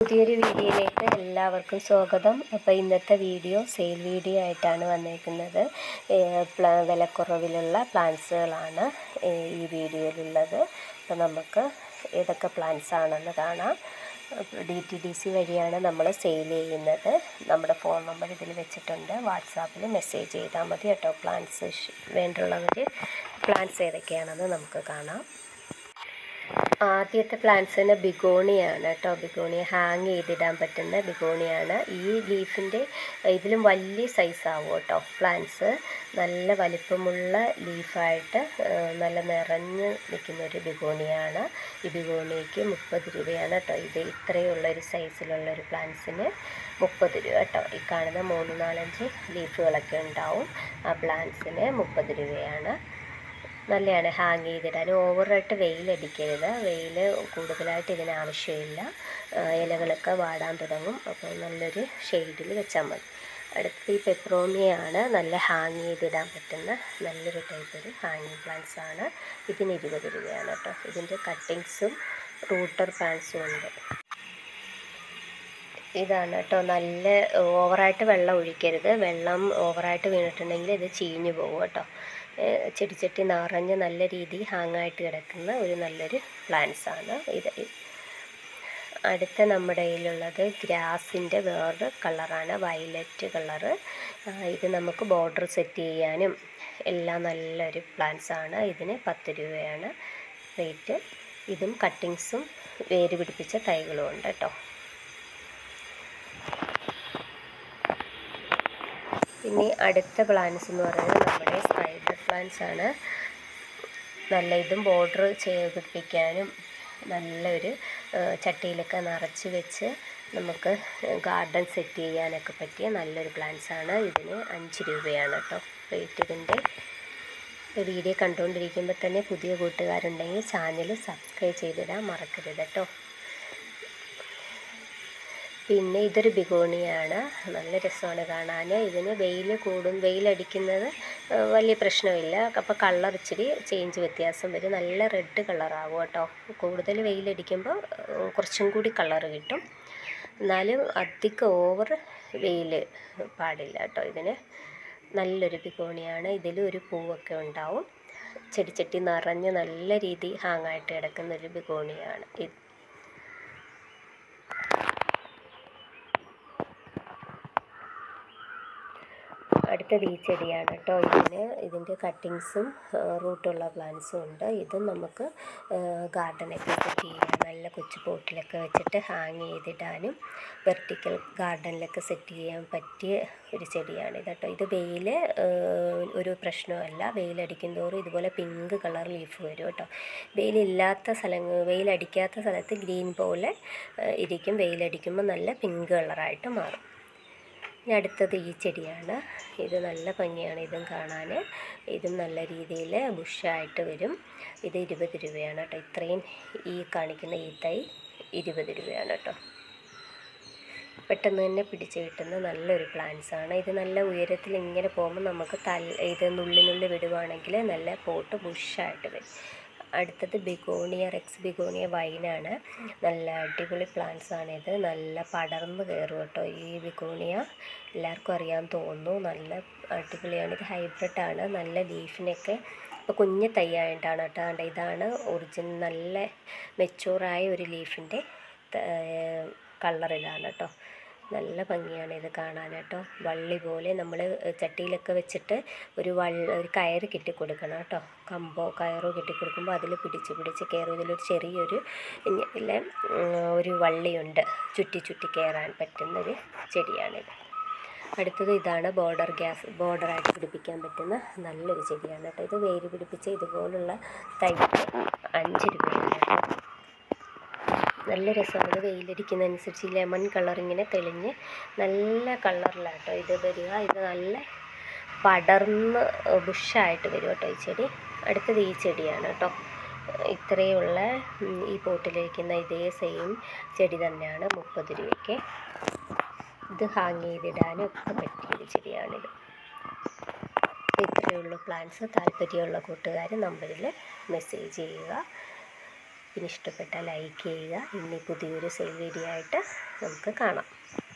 പുതിയൊരു വീഡിയോയിലേക്ക് എല്ലാവർക്കും സ്വാഗതം അപ്പോൾ ഇന്നത്തെ വീഡിയോ സെയിൽ വീഡിയോ ആയിട്ടാണ് വന്നേക്കുന്നത് ഏഹ് പ്ല വിലക്കുറവിലുള്ള പ്ലാന്റ്സുകളാണ് ഏഹ് ഈ വീഡിയോയിലുള്ളത് അപ്പോൾ നമുക്ക് ഏതൊക്കെ പ്ലാന്റ്സ് ആണെന്ന് കാണാം ഡി ടി ഡി സി വഴിയാണ് നമ്മൾ സെയിൽ ചെയ്യുന്നത് നമ്മുടെ ഫോൺ നമ്പർ ഇതിൽ വെച്ചിട്ടുണ്ട് വാട്സാപ്പിൽ മെസ്സേജ് ചെയ്താൽ മതി കേട്ടോ പ്ലാന്റ്സ് വേണ്ടുള്ളവർ പ്ലാന്റ്സ് ഏതൊക്കെയാണെന്ന് നമുക്ക് കാണാം ആദ്യത്തെ പ്ലാന്റ്സിന് ബിഗോണിയാണ് കേട്ടോ ബിഗോണിയ ഹാങ് ചെയ്തിടാൻ പറ്റുന്ന ബിഗോണിയാണ് ഈ ലീഫിൻ്റെ ഇതിലും വലിയ സൈസ് ആവും കേട്ടോ പ്ലാന്റ്സ് നല്ല വലിപ്പമുള്ള ലീഫായിട്ട് നല്ല നിറഞ്ഞ് നിൽക്കുന്ന ഒരു ബിഗോണിയാണ് ഈ ബിഗോണിയയ്ക്ക് മുപ്പത് രൂപയാണ് കേട്ടോ ഇത് ഇത്രയുള്ള ഒരു സൈസിലുള്ള ഒരു പ്ലാന്റ്സിന് മുപ്പത് രൂപ കേട്ടോ ഈ കാണുന്ന മൂന്ന് നാലഞ്ച് ലീഫുകളൊക്കെ ഉണ്ടാവും ആ പ്ലാന്റ്സിന് മുപ്പത് രൂപയാണ് നല്ലതാണ് ഹാങ് ചെയ്തിടാൻ ഓവറായിട്ട് വെയിലടിക്കരുത് വെയിൽ കൂടുതലായിട്ട് ഇതിന് ആവശ്യമില്ല ആ, ഇലകളൊക്കെ വാടാൻ തുടങ്ങും അപ്പോൾ നല്ലൊരു ഷെയ്ഡിൽ വെച്ചാൽ മതി അടുത്ത് ഈ പെപ്രോമിയാണ് നല്ല ഹാങ് ചെയ്തിടാൻ പറ്റുന്ന നല്ലൊരു ടൈപ്പ് ഒരു ഹാങ്ങിങ് പ്ലാന്റ്സ് ആണ് ഇതിന് ഇരുപത് രൂപയാണ് കേട്ടോ ഇതിൻ്റെ കട്ടിങ്സും റൂട്ടർ പ്ലാന്റ്സും ഉണ്ട് ഇതാണ് കേട്ടോ നല്ല ഓവറായിട്ട് വെള്ളം ഒഴിക്കരുത് വെള്ളം ഓവറായിട്ട് വീണിട്ടുണ്ടെങ്കിൽ ഇത് ചീഞ്ഞു പോകും കേട്ടോ ഏഹ് ചെടിച്ചട്ടി നിറഞ്ഞ് നല്ല രീതിയിൽ ഹാങ്ങായിട്ട് കിടക്കുന്ന ഒരു നല്ലൊരു പ്ലാന്റ്സ് ആണ് ഇത് അടുത്ത നമ്മുടെ കയ്യിലുള്ളത് ഗ്രാസിൻ്റെ വേറൊരു കളറാണ് വയലറ്റ് കളറ് ഇത് നമുക്ക് ബോർഡർ സെറ്റ് ചെയ്യാനും എല്ലാം നല്ലൊരു പ്ലാന്റ്സ് ആണ് ഇതിന് പത്ത് രൂപയാണ് റേറ്റ് ഇതും കട്ടിങ്സും വേര് പിടിപ്പിച്ച തൈകളും ഉണ്ട് കേട്ടോ ഇനി അടുത്ത പ്ലാന്റ്സ് എന്ന് പറയുന്നത് നമ്മുടെ സ്പൈഡർ പ്ലാന്റ്സ് ആണ് നല്ല ഇതും ബോർഡർ ചെയ്ത് പിടിപ്പിക്കാനും നല്ലൊരു ഏഹ്, ചട്ടിയിലൊക്കെ നിറച്ച് വെച്ച് നമുക്ക് ഗാർഡൻ സെറ്റ് ചെയ്യാനൊക്കെ പറ്റിയ നല്ലൊരു പ്ലാന്റ്സ് ആണ് ഇതിന് അഞ്ച് രൂപയാണ് കേട്ടോ റേറ്റ് ഇതിൻ്റെ വീഡിയോ കണ്ടുകൊണ്ടിരിക്കുമ്പോൾ തന്നെ പുതിയ കൂട്ടുകാരുണ്ടെങ്കിൽ ചാനൽ സബ്സ്ക്രൈബ് ചെയ്തിടാൻ മറക്കരുത് കേട്ടോ പിന്നെ ഇതൊരു ബിഗോണിയാണ് നല്ല രസമാണ് കാണാൻ ഇതിന് വെയിൽ കൂടും വെയിലടിക്കുന്നത് ഏഹ്, വലിയ പ്രശ്നമില്ല അപ്പോൾ കളർ ഇച്ചിരി ചേഞ്ച് വ്യത്യാസം വരും നല്ല റെഡ് കളറാകും കേട്ടോ കൂടുതൽ വെയിലടിക്കുമ്പോൾ ഏഹ്, കുറച്ചും കൂടി കളർ കിട്ടും എന്നാലും അധികം ഓവർ വെയിൽ പാടില്ല കേട്ടോ ഇതിന് നല്ലൊരു ബിഗോണിയാണ് ഇതിലും ഒരു പൂവൊക്കെ ഉണ്ടാവും ചെടിച്ചട്ടി നിറഞ്ഞ് നല്ല രീതി ഹാങ്ങായിട്ട് കിടക്കുന്ന ഒരു ബിഗോണിയാണ് ഇത് അടുത്തത് ഈ ചെടിയാണ് കേട്ടോ ഇതിന് ഇതിൻ്റെ കട്ടിങ്സും റൂട്ടുള്ള പ്ലാന്റ്സും ഉണ്ട് ഇതും നമുക്ക് ഗാർഡനൊക്കെ സെറ്റ് ചെയ്യാം നല്ല കൊച്ചു പോട്ടിലൊക്കെ വെച്ചിട്ട് ഹാങ് ചെയ്തിടാനും വെർട്ടിക്കൽ ഗാർഡനിലൊക്കെ സെറ്റ് ചെയ്യാൻ പറ്റിയ ഒരു ചെടിയാണ് ഇത് കേട്ടോ ഇത് വെയിൽ ഒരു പ്രശ്നമല്ല വെയിലടിക്കും തോറും ഇതുപോലെ പിങ്ക് കളർ ലീഫ് വരും കേട്ടോ വെയിലില്ലാത്ത സ്ഥലങ്ങൾ വെയിലടിക്കാത്ത സ്ഥലത്ത് ഗ്രീൻ പോലെ ഏഹ്, ഇരിക്കും വെയിലടിക്കുമ്പോൾ നല്ല പിങ്ക് കളറായിട്ട് മാറും ഇനി അടുത്തത് ഈ ചെടിയാണ് ഇത് നല്ല ഭംഗിയാണ് ഇതും കാണാൻ ഇതും നല്ല രീതിയിൽ ബുഷായിട്ട് വരും ഇത് ഇരുപത് രൂപയാണ് കേട്ടോ ഇത്രയും ഈ കാണിക്കുന്ന ഈ തൈ ഇരുപത് രൂപയാണ് കേട്ടോ പെട്ടെന്ന് തന്നെ പിടിച്ച് കിട്ടുന്ന നല്ലൊരു പ്ലാന്റ്സ് ആണ് ഇത് നല്ല ഉയരത്തിൽ ഇങ്ങനെ പോകുമ്പോൾ നമുക്ക് തല ഇത് നുള്ളി നുള്ളി വിടുവാണെങ്കിൽ നല്ല പോട്ട് ബുഷായിട്ട് വരും അടുത്തത് ബിഗോണിയ റെക്സ് ബിഗോണിയ വൈനാണ് നല്ല അടിപൊളി പ്ലാന്റ്സ് ആണ് ഇത് നല്ല പടർന്ന് കയറും കേട്ടോ ഈ ബിഗോണിയ എല്ലാവർക്കും അറിയാൻ തോന്നുന്നു നല്ല അടിപൊളിയാണ് ഇത് ഹൈബ്രിഡ് ആണ് നല്ല ലീഫിനൊക്കെ ഇപ്പോൾ കുഞ്ഞ് തൈയായിട്ടാണ് കേട്ടോ കണ്ടോ ഇതാണ് ഒറിജിനൽ നല്ല മെച്ചൂറായ ഒരു ലീഫിൻ്റെ കളർ ഇതാണ് കേട്ടോ നല്ല ഭംഗിയാണ് ഇത് കാണാൻ കേട്ടോ വള്ളി പോലെ നമ്മൾ ചട്ടിയിലൊക്കെ വെച്ചിട്ട് ഒരു വള്ള ഒരു കയറ് കെട്ടിക്കൊടുക്കണം കേട്ടോ കമ്പോ കയറോ കെട്ടിക്കൊടുക്കുമ്പോൾ അതിൽ പിടിച്ച് പിടിച്ച് കയറും ഇതിലൊരു ചെറിയൊരു ഇങ്ങ- ഇല്ല ഉം, ഒരു വള്ളിയുണ്ട് ചുറ്റി ചുറ്റി കയറാൻ പറ്റുന്നൊരു ചെടിയാണിത് അടുത്തത് ഇതാണ് ബോർഡർ ഗ്യാസ് ബോർഡറായിട്ട് പിടിപ്പിക്കാൻ പറ്റുന്ന നല്ലൊരു ചെടിയാണ് കേട്ടോ ഇത് വേര് പിടിപ്പിച്ച ഇതുപോലുള്ള തൈക്ക് അഞ്ച് രൂപയാണ് കേട്ടോ നല്ല രസമാണ് ഇത് വെയിലടിക്കുന്നതനുസരിച്ച് ഈ ലെമൺ കളർ ഇങ്ങനെ തെളിഞ്ഞ് നല്ല കളറിലാട്ടോ ഇത് വരിക ഇത് നല്ല പടർന്ന് ബുഷായിട്ട് വരും കേട്ടോ ഈ ചെടി അടുത്തത് ഈ ചെടിയാണ് കേട്ടോ ഇത്രയുള്ള ഉം, ഈ പോട്ടിലിരിക്കുന്ന ഇതേ സെയിം ചെടി തന്നെയാണ് മുപ്പത് രൂപയ്ക്ക് ഇത് ഹാങ് ചെയ്തിടാനും ഒക്കെ പറ്റിയൊരു ചെടിയാണിത് ഇത്രയേ ഉള്ളൂ പ്ലാൻസ് താല്പര്യമുള്ള കൂട്ടുകാർ നമ്പറിൽ മെസ്സേജ് ചെയ്യുക പിന്നെ ഇഷ്ടപ്പെട്ടാൽ ലൈക്ക് ചെയ്യുക ഇനി പുതിയൊരു സെയിൽ വീഡിയോ ആയിട്ട് നമുക്ക് കാണാം